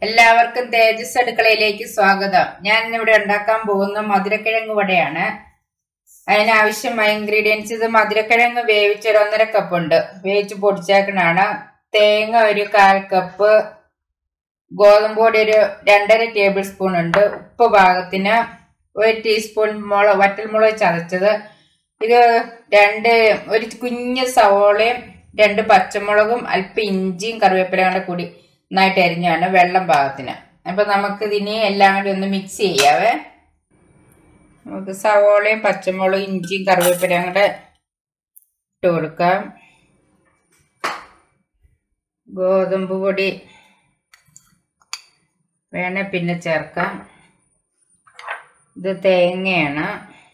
എല്ലാവർക്കും തേജസ് അടുക്കളയിലേക്ക് സ്വാഗതം ഞാൻ ഇന്നിവിടെ ഉണ്ടാക്കാൻ പോകുന്ന മധുരക്കിഴങ്ങ് വടയാണ് അതിനാവശ്യമായ ഇൻഗ്രീഡിയൻസ് ഇത് മധുരക്കിഴങ്ങ് വേവിച്ച ഒരു ഒന്നര കപ്പ് ഉണ്ട് വേവിച്ച് പൊടിച്ചേക്കണാണ് തേങ്ങ ഒരു കാൽ കപ്പ് ഗോതമ്പ് പൊടി ഒരു രണ്ടര ടേബിൾ സ്പൂൺ ഉണ്ട് ഉപ്പ് പാകത്തിന് ഒരു ടീസ്പൂൺ മുളക് വറ്റൽമുളക് ചതച്ചത് ഇത് രണ്ട് ഒരു കുഞ്ഞ് സവോളയും രണ്ട് പച്ചമുളകും അല്പം ഇഞ്ചിയും കറിവേപ്പിലയും കൂടെ കൂടി നന്നായിട്ട് അരിഞ്ഞാണ് വെള്ളം പാകത്തിന് അപ്പൊ നമുക്ക് ഇതിനെ എല്ലാം കൂടി ഒന്ന് മിക്സ് ചെയ്യാവേ നമുക്ക് സവോളയും പച്ചമുളകും ഇഞ്ചിയും കറിവേപ്പിലയും കൂടെ ഇട്ട് കൊടുക്കാം ഗോതമ്പ് പൊടി വേണേ പിന്നെ ചേർക്കാം ഇത് തേങ്ങയാണ്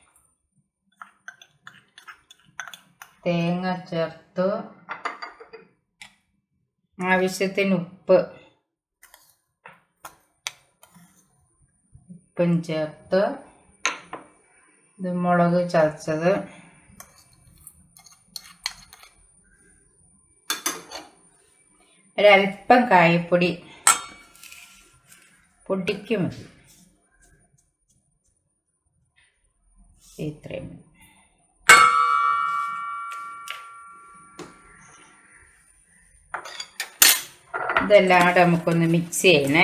തേങ്ങ ചേർത്തു ആവശ്യത്തിന് ഉപ്പ് ഉപ്പും ചേർത്ത് ഇത് മുളക് ചതച്ചത് ഒരല്പം കായപ്പൊടി പൊടിക്ക് മതി ഇത്രയും മതി ഇതെല്ലാം കൂടെ നമുക്കൊന്ന് മിക്സ് ചെയ്യണേ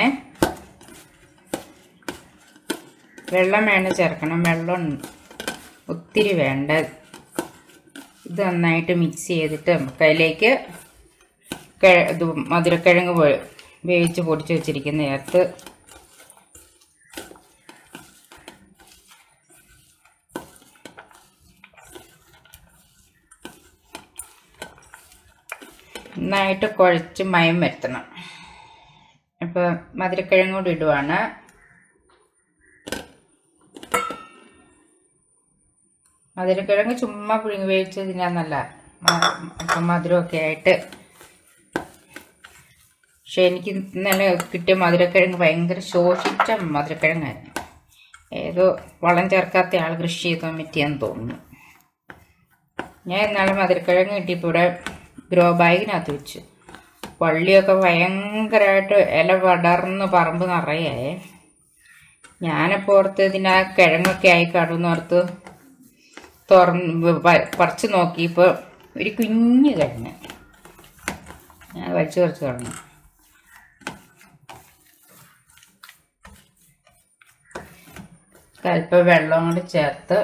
വെള്ളം വേണം ചേർക്കണം വെള്ളം ഒത്തിരി വേണ്ട ഇത് നന്നായിട്ട് മിക്സ് ചെയ്തിട്ട് നമുക്ക് അതിലേക്ക് ഇത് മധുരക്കിഴങ്ങ് വേവിച്ച് പൊടിച്ച് വെച്ചിരിക്കുന്ന ചേർത്ത് നന്നായിട്ട് കുഴച്ച് മയം വരുത്തണം അപ്പോൾ മധുരക്കിഴങ്ങ് കൂടി ഇടുവാണ് മധുരക്കിഴങ്ങ് ചുമ്മാ പുഴുങ്ങി വേവിച്ച് തിന്നാന്നല്ല അപ്പം മധുരമൊക്കെ ആയിട്ട് പക്ഷെ എനിക്ക് ഇന്നലെ കിട്ടിയ മധുരക്കിഴങ്ങ് ഭയങ്കര ശോഷിച്ച മധുരക്കിഴങ്ങായിരുന്നു ഏതോ വളം ചേർക്കാത്ത ആൾ കൃഷി ചെയ്താൻ പറ്റിയെന്ന് തോന്നുന്നു ഞാൻ ഇന്നാളെ മധുരക്കിഴങ്ങ് കിട്ടിയപ്പോൾ ഇവിടെ ഗ്രോ ബാഗിനകത്ത് വെച്ചു വള്ളിയൊക്കെ ഭയങ്കരമായിട്ട് ഇല പടർന്ന് പറമ്പ് നിറയേ ഞാനപ്പോൾ ഓർത്ത് ഇതിനാ കിഴങ്ങൊക്കെ ആയി കാണുമെന്ന് ഓർത്ത് തുറന്ന് പറിച്ച് നോക്കിയപ്പോൾ ഒരു കുഞ്ഞ് കിഴങ്ങ് ഞാൻ വലിച്ചു കുറച്ച് കളഞ്ഞു അല്പം വെള്ളം കൂടി ചേർത്ത്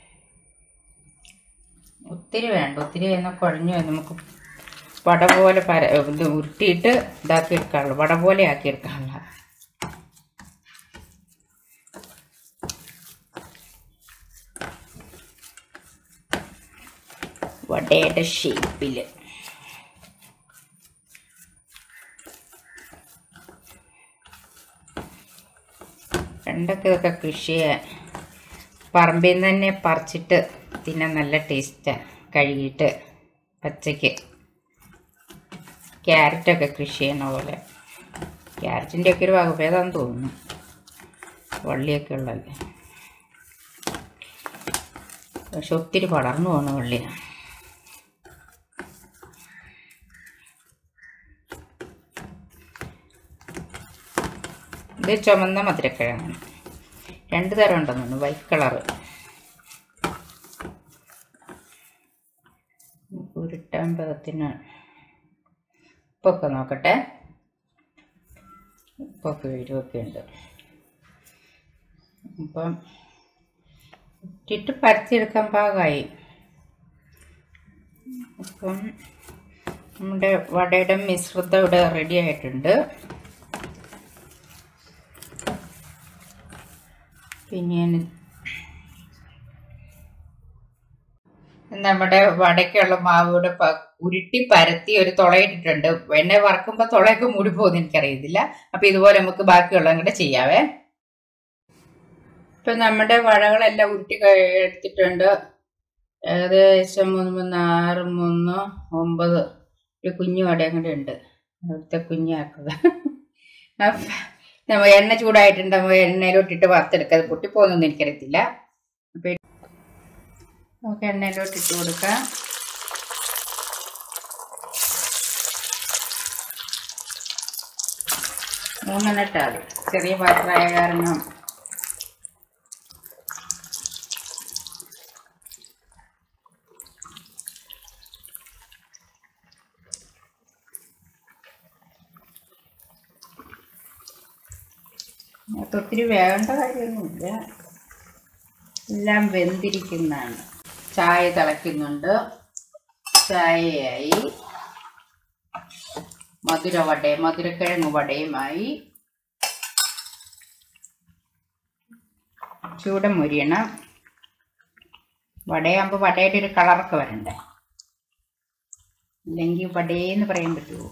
ഒത്തിരി വേണ്ട ഒത്തിരി കഴിഞ്ഞാൽ കുഴഞ്ഞു നമുക്ക് വട പോലെ പര ഇത് ഉരുട്ടിയിട്ട് ഇതാക്കി എടുക്കാനുള്ളു വട പോലെ ആക്കി എടുക്കാനുള്ള വടയുടെ ഷേപ്പിൽ പണ്ടൊക്കെ ഇതൊക്കെ കൃഷി പറമ്പിൽ നിന്ന് തന്നെ പറിച്ചിട്ട് തിന്നാൻ നല്ല ടേസ്റ്റാണ് കഴുകിയിട്ട് പച്ചയ്ക്ക് ക്യാരറ്റൊക്കെ കൃഷി ചെയ്യണ പോലെ ക്യാരറ്റിൻ്റെ ഒക്കെ ഒരു വകഭേദമാണെന്ന് തോന്നുന്നു വള്ളിയൊക്കെ ഉള്ളല്ലേ പക്ഷെ ഒത്തിരി പടർന്നു പോണ വള്ളിയാണ് ഇത് ചുമന്ന മധുരക്കിഴങ്ങാണ് രണ്ട് തരം ഉണ്ടെന്ന് തോന്നുന്നു വൈറ്റ് കളറ് ഉരുട്ടാൻ പാകത്തിന് ഉപ്പൊക്കെ നോക്കട്ടെ ഉപ്പൊക്കെ എരിവൊക്കെ ഉണ്ട് അപ്പം ഇട്ടിട്ട് പരത്തിയെടുക്കാൻ പാകമായി അപ്പം നമ്മുടെ വടയുടെ മിശ്രിതം ഇവിടെ റെഡി ആയിട്ടുണ്ട് പിന്നെ നമ്മുടെ വടക്കുള്ള മാവ് ഇവിടെ ഉരുട്ടി പരത്തി ഒരു തുളയിട്ടിട്ടുണ്ട് എണ്ണ വറക്കുമ്പോൾ തുളയൊക്കെ മൂടി പോകുന്ന എനിക്കറിയത്തില്ല അപ്പൊ ഇതുപോലെ നമുക്ക് ബാക്കിയുള്ള കൂടെ ചെയ്യാവേ ഇപ്പൊ നമ്മുടെ വടകളെല്ലാം ഉരുട്ടി എടുത്തിട്ടുണ്ട് ഏകദേശം മൂന്ന് മൂന്ന് ആറ് മൂന്ന് ഒമ്പത് ഒരു കുഞ്ഞു വടയും കൂടെ ഉണ്ട് അവിടുത്തെ കുഞ്ഞാക്കുക നമ്മ എണ്ണ ചൂടായിട്ടുണ്ട് എണ്ണയിലോട്ടിട്ട് വറുത്തെടുക്കുക അത് പൊട്ടിപ്പോകുന്നൊന്നും എനിക്കറിയത്തില്ല അപ്പൊ നമുക്ക് എണ്ണയിലോട്ട് ഇട്ട് കൊടുക്കാം മൂന്നെണ്ണം ഇട്ടാൽ മതി ചെറിയ പാത്രമായ കാരണം അത് ഒത്തിരി വേണ്ട കാര്യമൊന്നുമില്ല എല്ലാം വെന്തിരിക്കുന്നതാണ് ചായ തിളയ്ക്കുന്നുണ്ട് ചായയായി മധുര വടയും മധുരക്കിഴങ്ങ് വടയുമായി ചൂട് മുരിയണം വടയാകുമ്പോൾ വടയുടെ ഒരു കളറൊക്കെ വരണ്ടേ ഇല്ലെങ്കിൽ വടയെന്ന് പറയാൻ പറ്റുമോ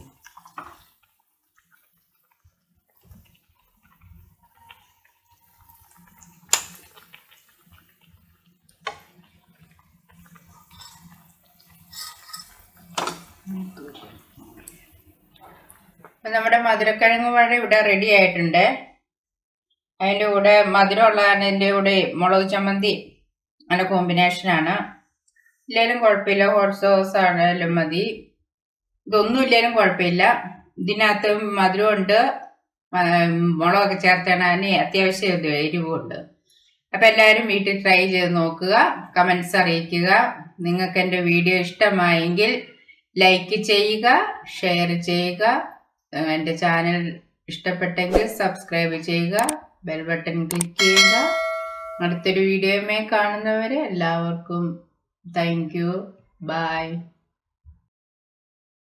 അപ്പൊ നമ്മുടെ മധുരക്കിഴങ്ങ് വട ഇവിടെ റെഡി ആയിട്ടുണ്ട് അതിൻ്റെ കൂടെ മധുരമുള്ള അതിൻ്റെ കൂടെ മുളക് ചമ്മന്തി നല്ല കോമ്പിനേഷനാണ് ഇല്ലെങ്കിലും കുഴപ്പമില്ല ഹോട്ട് സോസ് ആണെങ്കിലും മതി ഇതൊന്നും ഇല്ലെങ്കിലും കുഴപ്പമില്ല ഇതിനകത്ത് മധുരമുണ്ട് ആ, മുളകൊക്കെ ചേർത്താണ് അതിന് അത്യാവശ്യം ഇത് എരിവുണ്ട് അപ്പം എല്ലാവരും വീട്ടിൽ ട്രൈ ചെയ്ത് നോക്കുക കമൻസ് അറിയിക്കുക നിങ്ങൾക്ക് എൻ്റെ വീഡിയോ ഇഷ്ടമായെങ്കിൽ ലൈക്ക് ചെയ്യുക ഷെയർ ചെയ്യുക ഏഹ് എൻ്റെ ചാനൽ ഇഷ്ടപ്പെട്ടെങ്കിൽ സബ്സ്ക്രൈബ് ചെയ്യുക ബെൽ ബട്ടൺ ക്ലിക്ക് ചെയ്യുക അടുത്തൊരു വീഡിയോയുമായി കാണുന്നവരെ എല്ലാവർക്കും താങ്ക് യു ബൈ